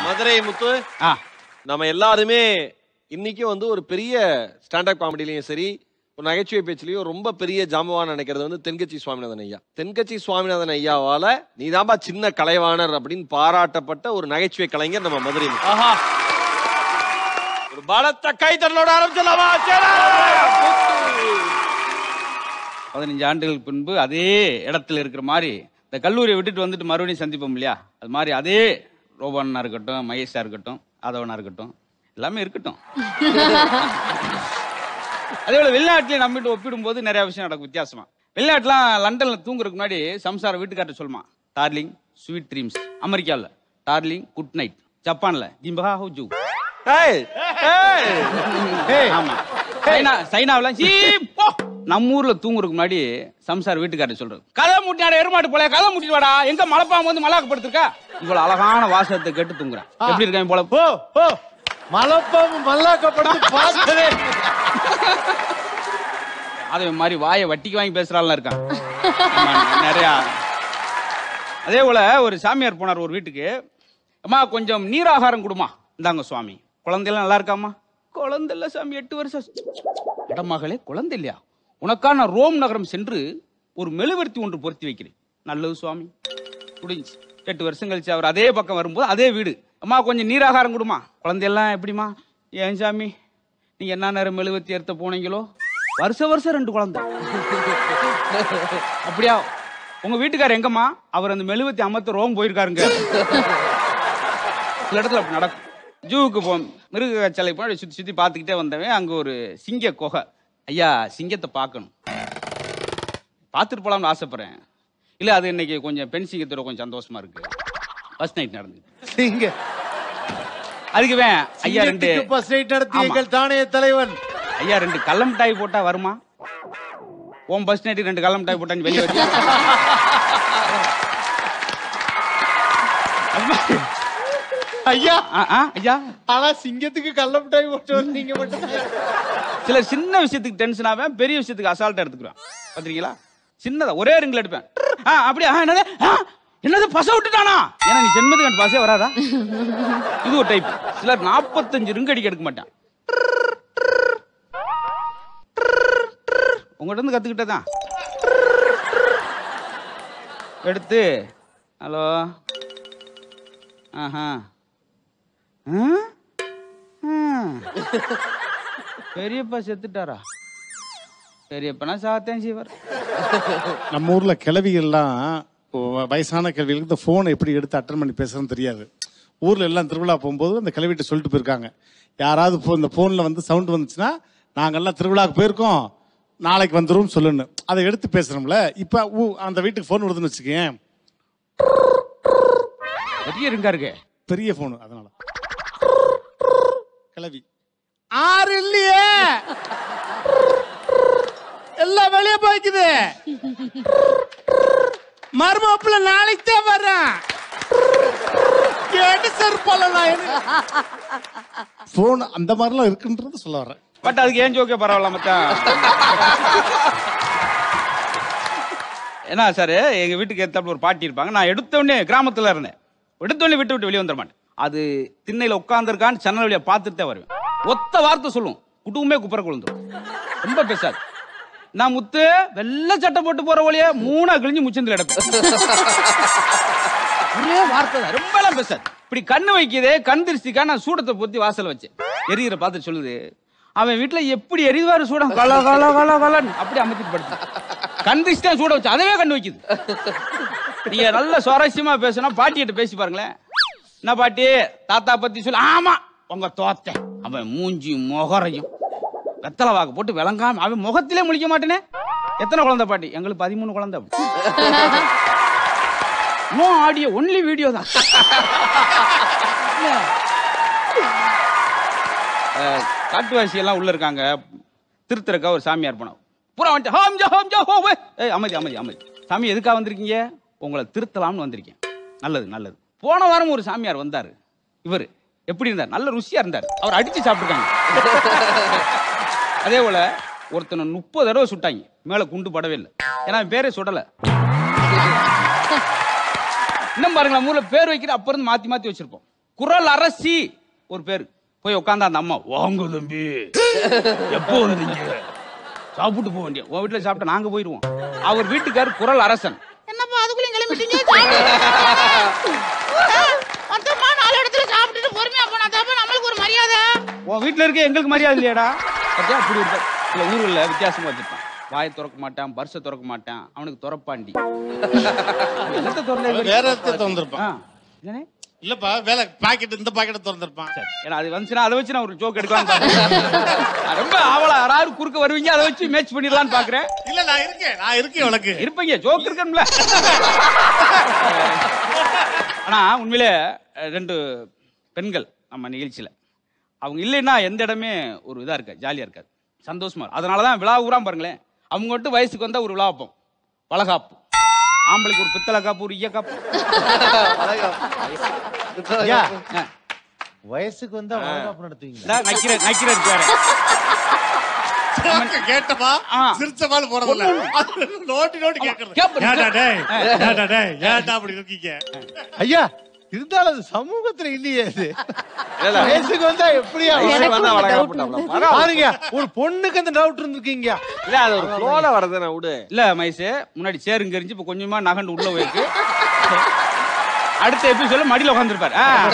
மதுரை முத்து ஆ நம்ம எல்லாருமே இன்னைக்கும் வந்து ஒரு பெரிய ஸ்டாண்டப் காமெடிலையும் சரி ஒரு நகைச்சுவை பேச்சுலயும் ரொம்ப பெரிய ஜாம்பவான் நினைக்கிறது வந்து தென்கட்சி சுவாமிநாதன் ஐயா தென்கட்சி சுவாமிநாதன் ஐயாவால நீதாம்பா சின்ன கலைவாணர் அப்படின்னு பாராட்டப்பட்ட ஒரு நகைச்சுவை கலைஞர் நம்ம மதுரை முத்து. ஆஹா ஒரு பலத்த கைத்தறலோட ஆரம்பிச்சலாமா பதினஞ்சு ஆண்டுகளுக்கு பின்பு அதே இடத்துல இருக்கிற மாதிரி இந்த கல்லூரியை விட்டுட்டு வந்துட்டு மறுபடியும் சந்திப்போம் இல்லையா அது மாதிரி அதே ரோபண்ணா இருக்கட்டும் மகேஷா இருக்கட்டும் ஆதவனா இருக்கட்டும் எல்லாமே இருக்கட்டும் அதே போல வெளிநாட்டிலே நம்மகிட்ட ஒப்பிடும்போது நிறைய விஷயம் நடக்கும் வித்தியாசமா வெளிநாட்டுலாம் லண்டன்ல தூங்குறதுக்கு முன்னாடி சம்சார வீட்டுக்கார்ட்ட சொல்லுமா டார்லிங் ஸ்வீட் ட்ரீம்ஸ் அமெரிக்காவில் டார்லிங் குட் நைட் ஜப்பான்ல ஜிம்பஹா ஹூஜூ ஆமா சைனா சைனாவில் சீ போ நம்ம ஊர்ல தூங்குறதுக்கு முன்னாடி சம்சார் வீட்டுக்காரர் சொல்றது கதை முட்டினாட எருமாட்டு போல கதை முட்டிட்டு வாடா எங்க மலைப்பாம்பு வந்து மலாக்கப்படுத்திருக்கா இவ்வளவு அழகான வாசகத்தை கேட்டு தூங்குறேன் எப்படி இருக்காங்க போல ஓ ஓ மலப்பாம்பு மல்லாக்கப்படுத்து பார்த்ததே அதே மாதிரி வாயை வட்டிக்கு வாங்கி பேசுறாள் இருக்கான் ஆமா, நிறையா அதே போல ஒரு சாமியார் போனார் ஒரு வீட்டுக்கு அம்மா கொஞ்சம் நீராகாரம் கொடுமா இந்தாங்க சுவாமி குழந்தையெல்லாம் நல்லா இருக்காமா குழந்தை இல்ல சாமி எட்டு வருஷம் இடமகளே குழந்தை இல்லையா உனக்கான ரோம் நகரம் சென்று ஒரு மெழுகுவர்த்தி ஒன்று பொருத்தி வைக்கிறேன் நல்லது சுவாமி முடிஞ்சு எட்டு வருஷம் கழிச்சு அவர் அதே பக்கம் வரும்போது அதே வீடு அம்மா கொஞ்சம் நீராகாரம் கொடுமா குழந்தையெல்லாம் எப்படிமா ஏன் சாமி நீங்க என்ன நேரம் மெழுகுவர்த்தி எடுத்த போனீங்களோ வருஷ வருஷம் ரெண்டு குழந்தை அப்படியா உங்க வீட்டுக்காரர் எங்கம்மா அவர் அந்த மெழுகுவர்த்தி அமர்த்த ரோம் போயிருக்காருங்க சில இடத்துல அப்படி நடக்கும் ஜூவுக்கு போ மிருக சிலை போய் சுத்தி சுத்தி பார்த்துக்கிட்டே வந்தவன் அங்க ஒரு சிங்க குகை ஐயா சிங்கத்தை பார்க்கணும் பார்த்துட்டு போலாம்னு ஆசைப்படுறேன் இல்ல அது இன்னைக்கு கொஞ்சம் பெண் சிங்கத்தோட கொஞ்சம் சந்தோஷமா இருக்கு ஃபர்ஸ்ட் நைட் நடந்து சிங்க அதுக்கு வேன் ஐயா ரெண்டு சிங்கத்துக்கு பஸ் நைட் நடத்திய ஆமா. எங்கள் தானே தலைவன் ஐயா ரெண்டு கள்ள மிட்டாய் போட்டா வருமா உன் பஸ் நைட்டுக்கு ரெண்டு கள்ள மிட்டாய் போட்டான்னு வெளியே வச்சு ஐயா ஆ, ஆ, ஐயா ஆனா சிங்கத்துக்கு கள்ள மிட்டாய் போட்டு வந்தீங்க மட்டும் சில சின்ன விஷயத்துக்கு டென்ஷன் ஆவேன் பெரிய விஷயத்துக்கு அசால்ட்டா எடுத்துக்குவேன் பாத்தீங்களா சின்னதா ஒரே ரிங்ல எடுப்பேன் ஆ அப்படியா ஆ, என்னது ஆ, என்னது பச விட்டுட்டானா ஏன்னா நீ ஜென்மத்துக்கு எனக்கு பசே வராதா இது ஒரு டைப் சிலர் நாற்பத்தஞ்சு ரிங் அடிக்க எடுக்க மாட்டான் உங்கள்கிட்ட இருந்து கத்துக்கிட்டதான் எடுத்து ஹலோ ஆஹா ஆ? ஆ. பெரியப்பா செத்துட்டாரா பெரியப்பனா சாத்தேன் சிவர் நம்ம ஊர்ல கிழவிகள்லாம் வ- வயசான கிழவிகளுக்கு இந்த போனை எப்படி எடுத்து அட்டன் பண்ணி பேசுறதுன்னு தெரியாது ஊர்ல எல்லாம் திருவிழா போகும்போது அந்த கிழவிட்ட சொல்லிட்டு போயிருக்காங்க யாராவது இப்போ இந்த போன்ல வந்து சவுண்ட் வந்துச்சுன்னா நாங்கெல்லாம் திருவிழாக்கு போயிருக்கோம் நாளைக்கு வந்துரும் சொல்லணும் அதை எடுத்து பேசுறோம்ல இப்ப ஊ அந்த வீட்டுக்கு போன் வருதுன்னு வச்சுக்கேன் பெரிய ரிங்கா இருக்கு பெரிய போன் அதனால கிளவி ஆறு இல்லையே எல்லாம் வெளியே போய்க்குது மருமப்புல நாளைக்கு தான் வர்றேன் கேட்டு செருப்பால நான் போன் அந்த மாதிரிலாம் இருக்குன்றது சொல்ல வர்றேன் பட் அதுக்கு ஏன் ஜோக்கே பரவாயில்ல மச்சான் என்ன சார் எங்க வீட்டுக்கு ஏத்தாப்புல ஒரு பாட்டி இருப்பாங்க நான் எடுத்த உடனே கிராமத்துல இருந்தேன் எடுத்த உடனே விட்டு விட்டு வெளியே வந்துட மாட்டேன் அது திண்ணையில உட்காந்துருக்கான்னு ஜன்னல் வழியா பார்த்துட்டு தான் வருவேன் ஒத்த வார்த்தை சொல்லும் குடும்பமே குப்புற குழந்துரும் ரொம்ப பேசாது நான் முத்து வெள்ளை சட்டை போட்டு போற வழியா மூணா கிழிஞ்சு முச்சந்தில் எடுப்பேன் ஒரே வார்த்தை தான் ரொம்ப எல்லாம் பேசாது இப்படி கண்ணு வைக்குதே கண் திருஷ்டிக்கா நான் சூடத்தை பொத்தி வாசல் வச்சேன் எரியிற பார்த்து சொல்லுது அவன் வீட்டுல எப்படி எரிவாரு சூடம் கல கல கல கலன்னு அப்படி அமைச்சிட்டு படுத்து கண் திருஷ்டி தான் சூட வச்சு அதவே கண்ணு வைக்குது நீங்க நல்ல சுவாரஸ்யமா பேசினா பாட்டிகிட்ட பேசி பாருங்களேன் என்ன பாட்டி தாத்தா பத்தி சொல்லு ஆமா உங்க தோத்த அவன் மூஞ்சி முகரையும் வெத்தலை வாக்கு போட்டு விளங்காம அவன் முகத்திலே முழிக்க மாட்டேனே எத்தனை குழந்தை பாட்டி எங்களுக்கு பதிமூணு குழந்தை நோ ஆடியோ ஒன்லி வீடியோ தான் அஹ், காட்டுவாசி எல்லாம் உள்ள இருக்காங்க திருத்தருக்கா ஒரு சாமியார் போனோம் பூரா வந்துட்டு ஹோம் ஜா ஹோம் ஜா ஹோம் ஏய் அமைதி அமைதி அமைதி சாமி எதுக்காக வந்திருக்கீங்க உங்களை திருத்தலாம்னு வந்திருக்கேன் நல்லது நல்லது போன வாரம் ஒரு சாமியார் வந்தாரு இவர் எப்படி இருந்தார் நல்ல ருசியா இருந்தார் அவர் அடிச்சு சாப்பிட்டுருக்காங்க அதே போல ஒருத்தனை முப்பது தடவை சுட்டாங்க மேல குண்டு படவே இல்லை ஏன்னா அவன் பேரே சுடல இன்னும் பாருங்களேன் நம்ம ஊர்ல பேர் வைக்கிற அப்ப இருந்து மாத்தி மாத்தி வச்சிருப்போம் குரல் அரசி ஒரு பேர் போய் உட்காந்தா அந்த அம்மா வாங்க தம்பி எப்போ வந்தீங்க சாப்பிட்டு போக வேண்டிய உன் வீட்டுல சாப்பிட்டா நாங்க போயிருவோம் அவர் வீட்டுக்கார் குரல் அரசன் என்னப்பா அதுக்குள்ளயும் கிளம்பிட்டீங்க மொத்தமா நாலு இடத்துல சாப்பிட்டுட்டு பொறுமையா போனா தப்ப நம்மளுக்கு ஒரு மரியாதை உன் வீட்டுல இருக்க எங்களுக்கு மரியாதை இல்லையாடா பத்தியா அப்படி இருக்க இல்ல ஊர்ல வித்தியாசமா வச்சிருப்பான் வாயை திறக்க மாட்டான் பர்ஸை திறக்க மாட்டான் அவனுக்கு திறப்பாண்டி என்னத்த திறந்தே இது வேற வரைக்கும்? இடத்த திறந்திருப்பான் ஆ, என்னண்ணே? இல்லப்பா வேலை பாக்கெட் இந்த பாக்கெட்டை திறந்திருப்பான் சரி ஏன்னா அது வந்துச்சுன்னா அதை வச்சு நான் ஒரு ஜோக் எடுக்கலாம்னு பாக்குறேன் நான் ரொம்ப ஆவலா யாராவது குறுக்க வருவீங்க அதை வச்சு மேட்ச் பண்ணிடலாம்னு பாக்குறேன் இல்ல நான் இருக்கேன் நான் இருக்கேன் உனக்கு இருப்பீங்க ஜோக் இருக்கணும்ல ஆனா உண்மையிலே அஹ், ரெண்டு பெண்கள் நம்ம நிகழ்ச்சியில அவங்க இல்லைன்னா எந்த இடமே ஒரு இதா இருக்காது ஜாலியா இருக்காது சந்தோஷமா இருக்கும் அதனாலதான் விழா ஊரா பாருங்களேன் அவங்க மட்டும் வயசுக்கு வந்தா ஒரு விழா வைப்போம் வளகாப்பு ஆம்பளைக்கு ஒரு பித்தளை காப்பு ஒரு ஈய காப்பு ஐயா ஆ, வயசுக்கு வந்தா வளகாப்பு நடத்துவீங்க இந்தா நக்கிற நக்கிற இருக்காரு கேட்டமா ஆ. சிரிச்ச மாதிரி போறதில்ல நோட்டி நோட்டி கேக்குறது கேப்ப- ஏடா டேய் ஏடா டேய் ஏடா அப்படி இருக்கீங்க ஐயா இருந்தாலும் அது சமூகத்துல இல்லையே அது இல்ல. வயசுக்கு வந்தா எப்படியா வயசுக்கு வந்தா வளகாப்பு பண்ணலாம். பரவாயில்ல. பாருங்க ஒரு பொண்ணுக்கு அந்த டவுட் இருந்திருக்கீங்க இல்ல அது ஒரு ஃப்ளோல வரது நான் விடு இல்ல மைசு முன்னாடி சேருங்க எரிஞ்சு இப்ப கொஞ்சமா நகண்டு உள்ள போயிருக்கு அடுத்த எபிசோட மடியில உட்காந்துருப்பாரு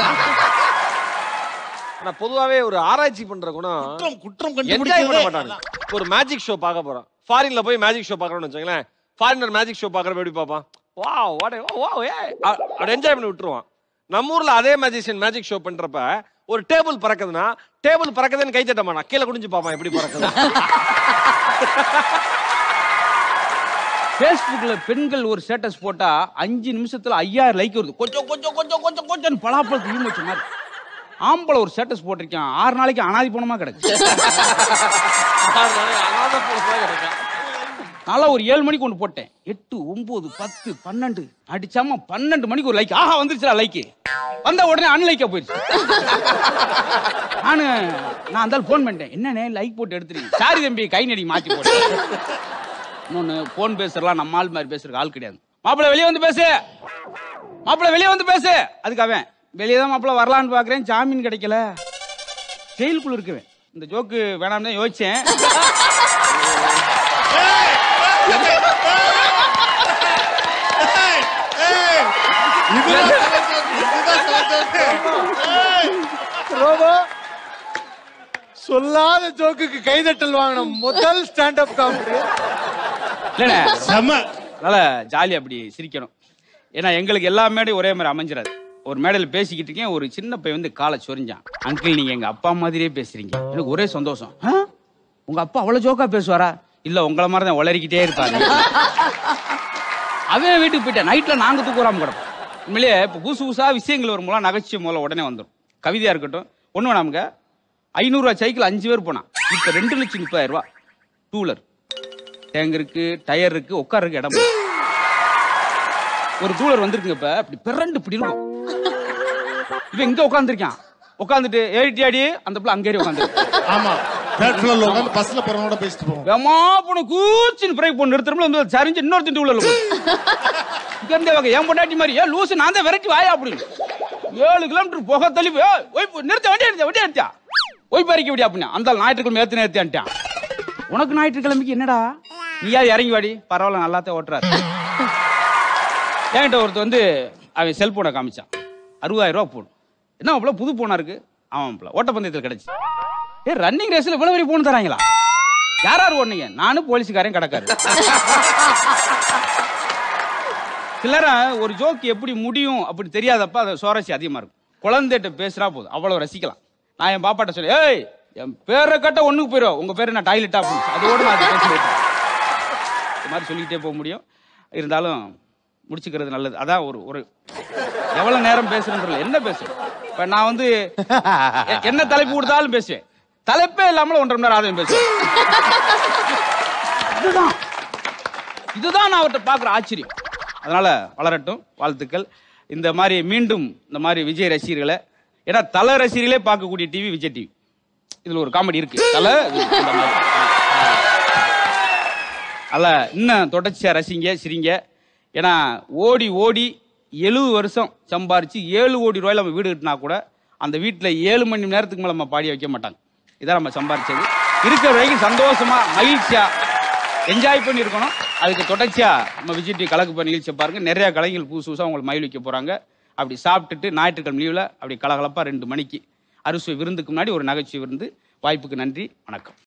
ஆனா பொதுவாவே ஒரு ஆராய்ச்சி பண்ற குணம் குற்றம் குற்றம் என்ஜாய் பண்ண கண்டுபிடிக்கிறதே மாட்டாங்க இப்ப ஒரு மேஜிக் ஷோ பார்க்க போறோம் ஃபாரின்ல போய் மேஜிக் ஷோ பார்க்கறோம்னு வச்சுங்களேன் ஃபாரினர் மேஜிக் ஷோ பார்க்கறப்ப எப்படி பார்ப்பான் வா வாட் வா ஏ அப்படி என்ஜாய் பண்ணி விட்டுருவான் நம்ம ஊர்ல அதே மேஜிஷியன் மேஜிக் ஷோ பண்றப்ப ஒரு டேபிள் பறக்குதுன்னா டேபிள் பறக்குதுன்னு கை தட்ட மாட்டான் கீழே குடிஞ்சு பார்ப்பான் எப்படி பறக்குது பேஸ்புக்ல பெண்கள் ஒரு ஸ்டேட்டஸ் போட்டா அஞ்சு நிமிஷத்துல ஐயாயிரம் லைக் வருது கொஞ்சம் கொஞ்சம் கொஞ்சம் கொஞ்சம் கொஞ்சம் பலாப்பழத்து ஈம் வச்ச மாதிரி ஆம்பளை ஒரு ஸ்டேட்டஸ் போட்டிருக்கான் ஆறு நாளைக்கு அனாதி பணமா கிடக்கு அனாதை பொறுப்பா கிடைக்கும். நல்லா ஒரு ஏழு மணிக்கு ஒன்று போட்டேன் எட்டு ஒன்பது பத்து பன்னெண்டு அடிச்சாம பன்னெண்டு மணிக்கு ஒரு லைக் ஆஹா வந்துருச்சுடா லைக் வந்த உடனே அன்லைக்கா போயிடுச்சு நானு நான் அந்த ஃபோன் பண்ணிட்டேன் என்னண்ணே லைக் போட்டு எடுத்துறீங்க சாரி தம்பி கை நடி மாத்தி போட்டேன் இன்னொன்னு ஃபோன் பேசுறலாம் நம்ம ஆள் மாதிரி பேசுறதுக்கு ஆள் கிடையாது மாப்பிள்ளை வெளியே வந்து பேசு மாப்பிள்ளை வெளியே வந்து பேசு அதுக்கு அவன் வெளியே தான் மாப்பிள்ளை வரலான்னு பாக்குறேன் ஜாமீன் கிடைக்கல ஜெயிலுக்குள்ள இருக்குவேன் இந்த ஜோக்கு வேணாம்னு தான் யோசிச்சேன் ரோபோ சொல்லாத ஜோக்குக்கு கைதட்டல் வாங்கின முதல் ஸ்டாண்ட் அப் காமெடி இல்லைண்ணே செம அதனால ஜாலியா அப்படி சிரிக்கணும் ஏன்னா எங்களுக்கு எல்லா மேடையும் ஒரே மாதிரி அமைஞ்சிடாது ஒரு மேடையில் பேசிக்கிட்டு இருக்கேன் ஒரு சின்ன பையன் வந்து காலை சொரிஞ்சான் அங்கிள் நீங்க எங்க அப்பா மாதிரியே பேசுறீங்க எனக்கு ஒரே சந்தோஷம் "ஆ? உங்க அப்பா அவ்வளவு ஜோக்கா பேசுவாரா இல்ல உங்களை மாதிரி தான் உளறிக்கிட்டே இருப்பாரு அவன் வீட்டுக்கு போயிட்டேன் நைட்ல நாங்க தூக்குறாம கிடப்போம் உண்மையிலேயே இப்போ புதுசு புதுசா விஷயங்கள் வரும்போது நகைச்சுவை மூலம் உடனே வந்துடும் கவிதையா இருக்கட்டும் ஒண்ணு வேணாமுங்க ஐநூறுரூவா சைக்கிள் அஞ்சு பேர் போனான் இப்ப ரெண்டு லட்சம் முப்பதாயிரம் ரூபாய் டூலர் டேங்க் இருக்கு டயர் இருக்கு உட்கார்றதுக்கு இடம் இருக்கு. ஒரு டூலர் வந்திருக்குங்க இப்ப இப்படி பிறண்டு இப்படி இருக்கும் இவன் இங்க உட்காந்துருக்கான் உட்காந்துட்டு ஏறிட்டியாடி அந்த பிள்ளை அங்கே உட்காந்து ஆமா தேர்ட் ஃப்ளோர்ல உட்கார்ந்து பஸ்ல போறவனோட பேசிட்டு போவோம் வேமா பொண்ணு கூச்சின்னு பிரேக் பண்ணி நிறுத்துறோம்ல வந்து சரிஞ்சு இன்னொருத்தன் டூலர்ல இங்க இருந்தே வாங்க என் பொண்டாட்டி மாதிரி ஏன் லூசு நான் தான் விரட்டி வாயா அப்படின்னு ஏழு கிலோமீட்டர் புகை தள்ளி போய், ஏய், ஒய் போ, நிறுத்த வண்டி எடுத்த வண்டி எடுத்தா ஒய் பறிக்க விடியா அப்படின்னா அந்த ஆள் ஞாயிற்றுக்கிழமை ஏத்து நிறுத்தியான்ட்டான் உனக்கு ஞாயிற்றுக்கிழமைக்கு என்னடா நீயா இறங்கி வாடி பரவாயில்ல நல்லாத்தான் ஓட்டுறாரு என்கிட்ட ஒருத்தர் வந்து அவன் செல்போனை காமிச்சான் அறுபதாயிரம் ரூபா போன் என்ன மாப்பிள புது போனா இருக்கு ஆமாம் மாப்பிள ஓட்டப்பந்தயத்தில் கிடைச்சு ஏ ரன்னிங் ரேஸ்ல இவ்வளவு பெரிய போன் தராங்களா யார் யார் ஓடுனீங்க நானும் போலீஸ்காரன் கிடக்காரு சிலர ஒரு ஜோக் எப்படி முடியும் அப்படி தெரியாதப்ப அது சுவாரஸ்யம் அதிகமா இருக்கும் குழந்தைகிட்ட பேசுறா போதும் அவ்வளவு ரசிக்கலாம் நான் என் பாப்பாட்ட சொல்லி ஏய் என் பேரை கட்ட ஒண்ணுக்கு போயிடும் உங்க பேரு நான் டாய்லெட்டா அப்படின்னு அதோட நான் அதை பேசி விட்டேன். இந்த மாதிரி சொல்லிக்கிட்டே போக முடியும் இருந்தாலும் முடிச்சுக்கிறது நல்லது அதான் ஒரு ஒரு எவ்வளவு நேரம் பேசுறேன்றதுல என்ன பேசுறேன் இப்ப நான் வந்து எ- என்ன தலைப்பு கொடுத்தாலும் பேசுவேன் தலைப்பே இல்லாமல ஒன்றரை மணி நேரம் ஆதம் பேசுவேன் இதுதான் இதுதான் நான் அவர்கிட்ட பார்க்குற ஆச்சரியம் அதனால வளரட்டும் வாழ்த்துக்கள் இந்த மாதிரி மீண்டும் இந்த மாதிரி விஜய் ரசிகர்களை ஏன்னா தல ரசிகர்களே பார்க்கக்கூடிய டிவி விஜய் டிவி இதுல ஒரு காமெடி இருக்கு தல விஜய், இந்த மாதிரி. அல்ல இன்னும் தொடர்ச்சியா ரசிங்க சிரிங்க ஏன்னா ஓடி ஓடி எழுபது வருஷம் சம்பாரிச்சு ஏழு கோடி ரூபாயில நம்ம வீடு கட்டினா கூட அந்த வீட்டில் ஏழு மணி நேரத்துக்கு மேலே நம்ம பாடி வைக்க மாட்டாங்க இதான் நம்ம சம்பாரிச்சது இருக்கிற வரைக்கும் சந்தோஷமா மகிழ்ச்சியா என்ஜாய் பண்ணியிருக்கணும் அதுக்கு தொடர்ச்சியா நம்ம விஜய் டி கலக்கு பண்ண நிகழ்ச்சியை பாருங்க நிறைய கலைஞர்கள் புதுசு புதுசாக உங்களை மகிழ்விக்க போறாங்க அப்படி சாப்பிட்டுட்டு ஞாயிற்றுக்கிழமை லீவில் அப்படி கலகலப்பா ரெண்டு மணிக்கு அறுசுவை விருந்துக்கு முன்னாடி ஒரு நகைச்சுவை விருந்து வாய்ப்புக்கு நன்றி வணக்கம்